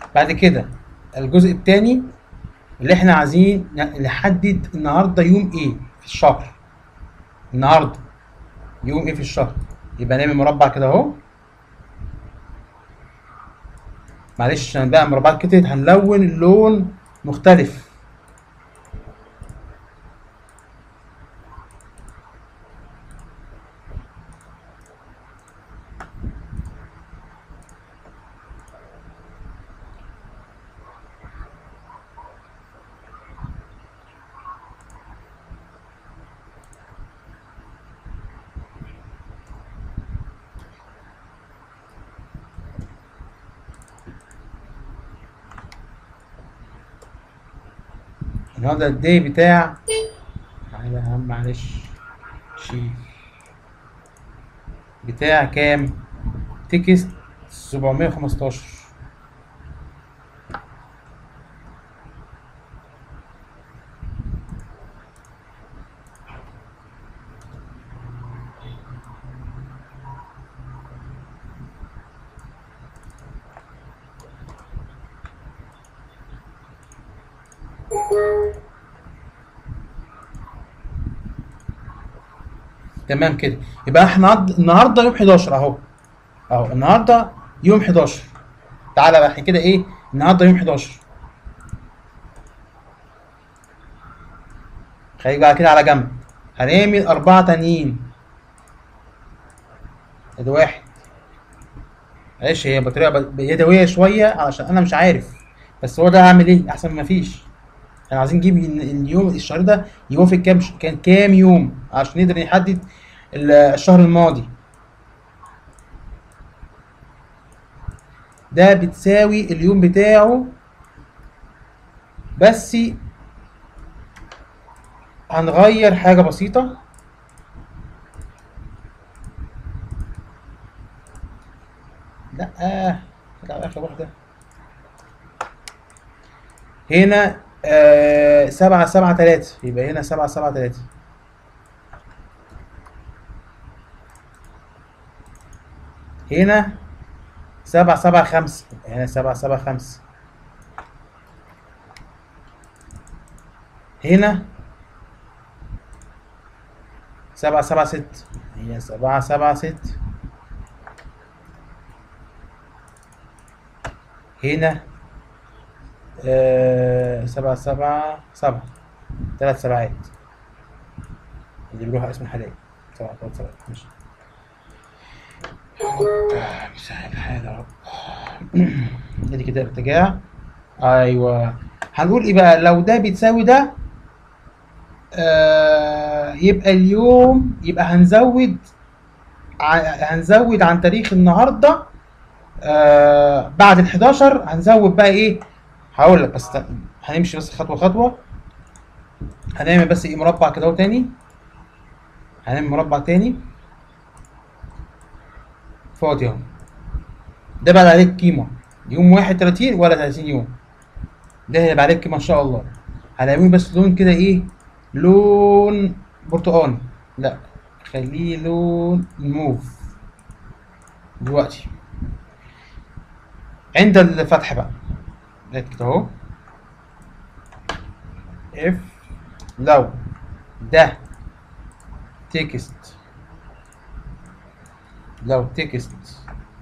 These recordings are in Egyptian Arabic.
بعد كده الجزء الثاني اللي احنا عايزين ن- نحدد النهارده يوم ايه في الشهر النهارده يوم ايه في الشهر يبقى نعمل مربع كده اهو معلش عشان بقى مربعات كترت هنلون لون مختلف النهارده الدي بتاع تعالى يا عم معلش شيل بتاع كام تكست 715 تمام كده يبقى احنا عد- النهارده يوم 11 اهو اهو النهارده يوم 11 تعالى بقى احنا كده ايه النهارده يوم 11 خليك بقى كده على جنب هنعمل أربعة تانيين ادي واحد معلش هي بطريقة ب- يدوية شوية علشان أنا مش عارف بس هو ده هعمل إيه أحسن ما فيش احنا عايزين نجيب ال- اليوم الشهر ده يوافق كام ش- كان كام يوم عشان نقدر نحدد ال- الشهر الماضي ده بتساوي اليوم بتاعه بس هنغير حاجة بسيطة لا لا آخر واحدة هنا آه سبعة سبعة تلاتة يبقى هنا سبعة سبعة تلاتة هنا سبعة سبعة خمسة يبقى هنا سبعة سبعة خمسة هنا سبعة سبعة ست هي سبعة سبعة ست هنا آه سبعة سبعة سبعة ثلاث سبعات اللي بيروح اسم الحلال سبعة ثلاث سبعات ماشي مساعد حاجة يا رب ادي كده ارتجاع ايوه هنقول ايه بقى لو ده بتساوي ده آه يبقى اليوم يبقى هنزود ع- هنزود عن تاريخ النهارده آه بعد ال 11 هنزود بقى ايه هقول لك بس ت- هنمشي بس خطوه خطوه هنعمل بس ايه مربع كده اهو تاني هنعمل مربع تاني فاضي اهو ده بقى عليك قيمه يوم 31 ولا 30 يوم ده هيبقى عليك قيمه ان شاء الله هنعمل بس لون كده ايه لون برتقاني لا خليه لون موف دلوقتي عند الفتح بقى بقت كده اهو اف لو ده تكست لو تكست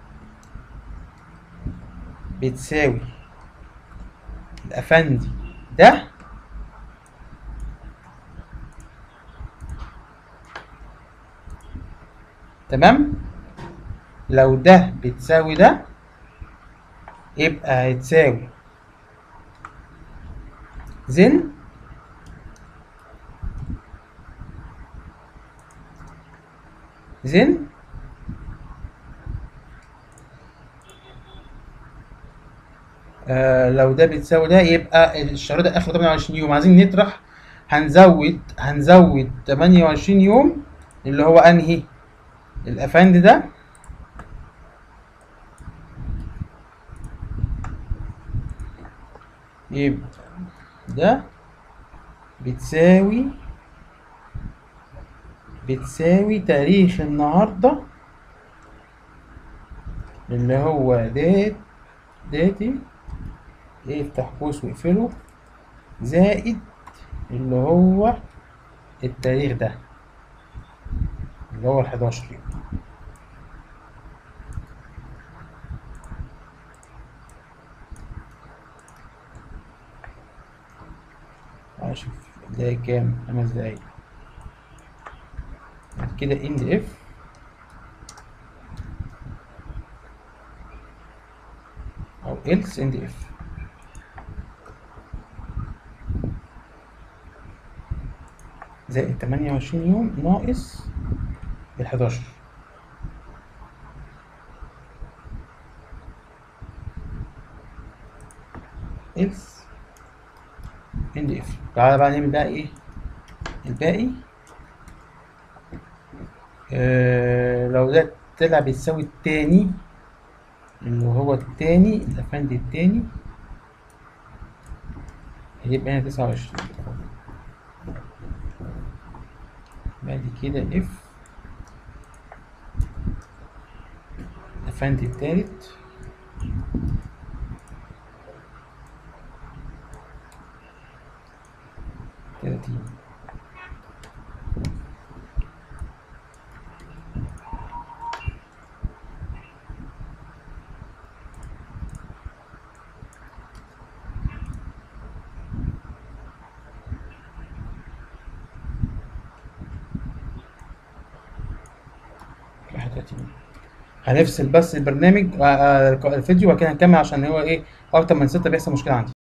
بتساوي الافندي ده تمام لو ده بتساوي ده يبقى هيتساوي زن زن آه لو ده بتساوي ده يبقى الشهر ده اخر 28 يوم عايزين نطرح هنزود هنزود 28 يوم اللي هو انهي الافند ده يبقى ده بتساوي بتساوي تاريخ النهاردة اللي هو ديت ديتي افتح قوس واقفله زائد اللي هو التاريخ ده اللي هو الحداشر يوم اشوف دقايق كام خمس دقايق بعد كده اند اف او else اند اف زائد تمانية وعشرين يوم ناقص الحداشر else اند اف تعالى بقى نعمل بقى ايه الباقي آه لو ده طلع بيساوي التاني اللي هو التاني الافندي التاني هيبقى هنا تسعة وعشرين بعد كده اف الافندي التالت تلاتين واحد وتلاتين هنفصل بس البرنامج آه، آه، الفيديو وبعد كده هنكمل عشان هو ايه اكتر من ستة بيحصل مشكلة عندي